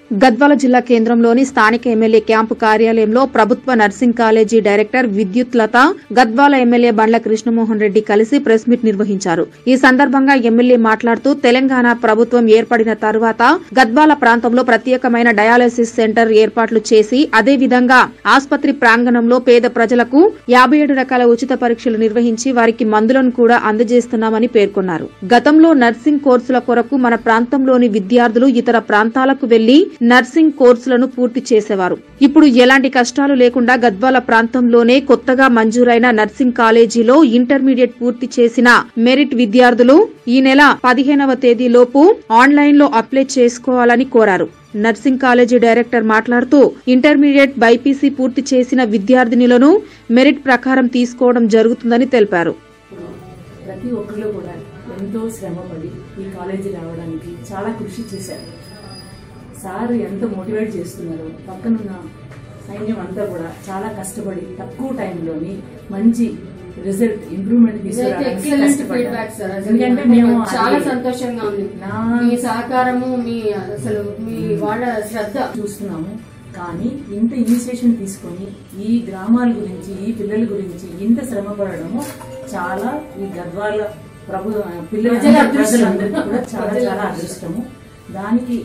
గద్వాల జిల్లా కేంద్రంలోని స్థానిక ఎమ్మెల్యే క్యాంపు కార్యాలయంలో ప్రభుత్వ nursing college director Vidyut Latha Gadwal MLA Bandla Krishnamohan Reddy కలిసి ప్రెస్ మీట్ నిర్వహించారు ఈ సందర్భంగా ఎమ్మెల్యే మాట్లాడుతూ తెలంగాణ ప్రభుత్వం ఏర్పడిన తరువాత గద్వాల ప్రాంతంలో ప్రత్యేకమైన డయాలసిస్ సెంటర్ ఏర్పాట్లు చేసి అదేవిధంగా ఆసుపత్రి ప్రాంగణంలో పేద ప్రజలకు యాభై ఏడు రకాల ఉచిత పరీక్షలు నిర్వహించి వారికి మందులను కూడా అందజేస్తున్నామని పేర్కొన్నారు గతంలో నర్సింగ్ కోర్సుల కొరకు మన ప్రాంతంలోని విద్యార్థులు ఇతర ప్రాంతాలకు వెళ్లి నర్సింగ్ కోర్సులను పూర్తి చేసేవారు ఇప్పుడు ఎలాంటి కష్టాలు లేకుండా గద్వాల ప్రాంతంలోనే కొత్తగా మంజూరైన నర్సింగ్ కాలేజీలో ఇంటర్మీడియట్ పూర్తి చేసిన మెరిట్ విద్యార్థులు ఈ నెల పదిహేనవ తేదీలోపు ఆన్లైన్ లో అప్లై చేసుకోవాలని కోరారు నర్సింగ్ కాలేజీ డైరెక్టర్ మాట్లాడుతూ ఇంటర్మీడియట్ బైపీసీ పూర్తి చేసిన విద్యార్థినులను మెరిట్ ప్రకారం తీసుకోవడం జరుగుతుందని తెలిపారు ప్రతి ఒక్కరిలో కూడా ఎంతో శ్రమపడి ఈ కాలేజీ రావడానికి చాలా కృషి చేశారు సార్ ఎంత మోటివేట్ చేస్తున్నారు పక్కనున్న సైన్యం అంతా కూడా చాలా కష్టపడి తక్కువ టైంలోని మంచి రిజల్ట్ ఇంప్రూవ్మెంట్ తీసుకురావడానికి ఎక్సలెంట్ ఫీడ్బ్యాక్ సార్ కష్టపడ్డారు అసలు ఎందుకంటే మేము నాకు చాలా అది సంతోషంగా ఉంది నా- మీ సహకారము మీ అసలు మీ వాళ్ళ శ్రద్ధ చూస్తున్నాము కానీ ఇంత ఇనిషియేషన్ తీసుకొని ఈ గ్రామాల గురించి ఈ పిల్లల గురించి ఇంత శ్రమ పడడము చాలా ఈ గద్వాల ప్రభు పిల్లల ప్రజల అదృష్టం. ప్రజలందరికీ కూడా చాలా ప్రజల చాలా అదృష్టము దానికి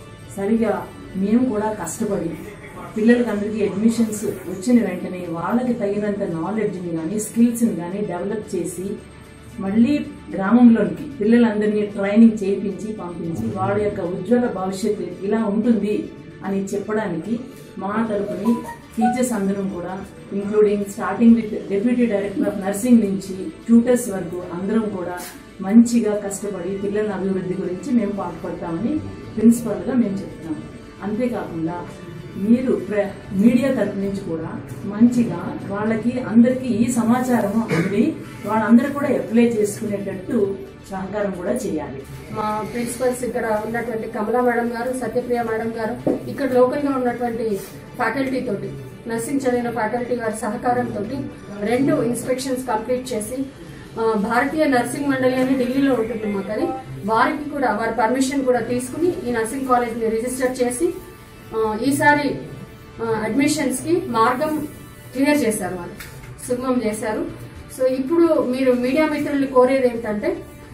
సరిగా మేము కూడా కష్టపడి పిల్లలకి అందరికీ అడ్మిషన్స్ వచ్చిన వెంటనే వాళ్ళకి తగినంత నాలెడ్జ్ని కానీ స్కిల్స్ని కానీ డెవలప్ చేసి మళ్ళీ గ్రామంలోనికి పిల్లలందరినీ ట్రైనింగ్ చేయించి పంపించి వాళ్ళ యొక్క ఉజ్వల భవిష్యత్తు ఇలా ఉంటుంది అని చెప్పడానికి మా తరపుని టీచర్స్ అందరం కూడా including starting with deputy director of nursing నుంచి ట్యూటర్స్ వరకు అందరం కూడా మంచిగా కష్టపడి పిల్లల అభివృద్ధి గురించి మేము పాటుపడతామని ప్రిన్సిపల్గా మేము చెప్తున్నాము అంతేకాకుండా మీరు ప్ర- మీడియా తరపు నుంచి కూడా మంచిగా వాళ్ళకి అందరికీ ఈ సమాచారం అంది వాళ్ళందరూ కూడా అప్లై చేసుకునేటట్టు సహకారం కూడా చేయాలి మా ప్రిన్సిపల్స్ ఇక్కడ ఉన్నటువంటి కమలా మేడం గారు సత్యప్రియ మేడం గారు ఇక్కడ లోకల్ గా ఉన్నటువంటి ఫ్యాకల్టీ తోటి నర్సింగ్ చదివిన ఫ్యాకల్టీ గారి సహకారంతో రెండు ఇన్స్పెక్షన్స్ కంప్లీట్ చేసి ఆ, భారతీయ నర్సింగ్ మండలి అని ఢిల్లీలో ఉంటుంది మాకు అది వారికి కూడా వారి పర్మిషన్ కూడా తీసుకుని ఈ నర్సింగ్ కాలేజ్ ని రిజిస్టర్ చేసి ఆ, ఈసారి అడ్మిషన్స్ కి మార్గం క్లియర్ చేశారు వాళ్ళు సుగమం చేశారు సో ఇప్పుడు మీరు మీడియా మిత్రుల్ని కోరేది ఏంటంటే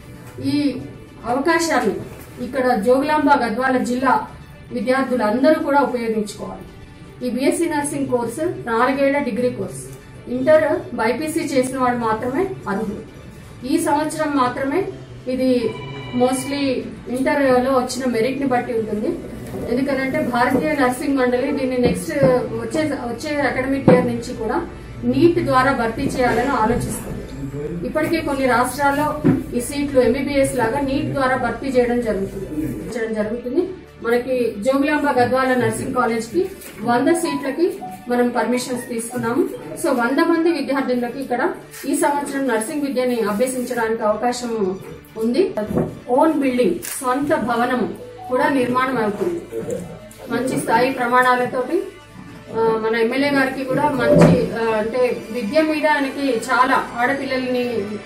ఈ అవకాశాన్ని ఇక్కడ జోగులాంబ గద్వాల జిల్లా విద్యార్థులు అందరూ కూడా ఉపయోగించుకోవాలి ఈ బీఎస్సీ నర్సింగ్ కోర్సు నాలుగేళ్ల డిగ్రీ కోర్సు ఇంటర్ బైపీసీ చేసిన వాడు మాత్రమే అర్హులు ఈ సంవత్సరం మాత్రమే ఇది మోస్ట్లీ ఇంటర్ లో వచ్చిన మెరిట్ ని బట్టి ఉంటుంది ఎందుకంటే భారతీయ నర్సింగ్ మండలి దీన్ని నెక్స్ట్ వచ్చే వచ్చే అకాడమిక్ ఇయర్ నుంచి కూడా నీట్ ద్వారా భర్తీ చేయాలని ఆలోచిస్తుంది ఇప్పటికే కొన్ని రాష్ట్రాల్లో ఈ సీట్లు ఎంబీబీఎస్ లాగా నీట్ ద్వారా భర్తీ చేయడం జరుగుతుంది చేయడం జరుగుతుంది మనకి జోగులాంబ గద్వాల నర్సింగ్ కాలేజ్ కి వంద సీట్లకి మనం పర్మిషన్స్ తీసుకున్నాము సో వంద మంది విద్యార్థులకి ఇక్కడ ఈ సంవత్సరం నర్సింగ్ విద్యని అభ్యసించడానికి అవకాశం ఉంది ఓన్ బిల్డింగ్ సొంత భవనం కూడా నిర్మాణం అవుతుంది మంచి స్థాయి ప్రమాణాలతోటి ఆ, మన ఎమ్మెల్యే గారికి కూడా మంచి ఆ, అంటే విద్య మీద ఆయనకి చాలా ఆడపిల్లల్ని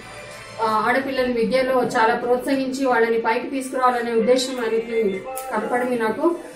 ఆ, ఆడపిల్లల విద్యలో చాలా ప్రోత్సహించి వాళ్ళని పైకి తీసుకురావాలనే ఉద్దేశం ఆయనకి కనపడింది నాకు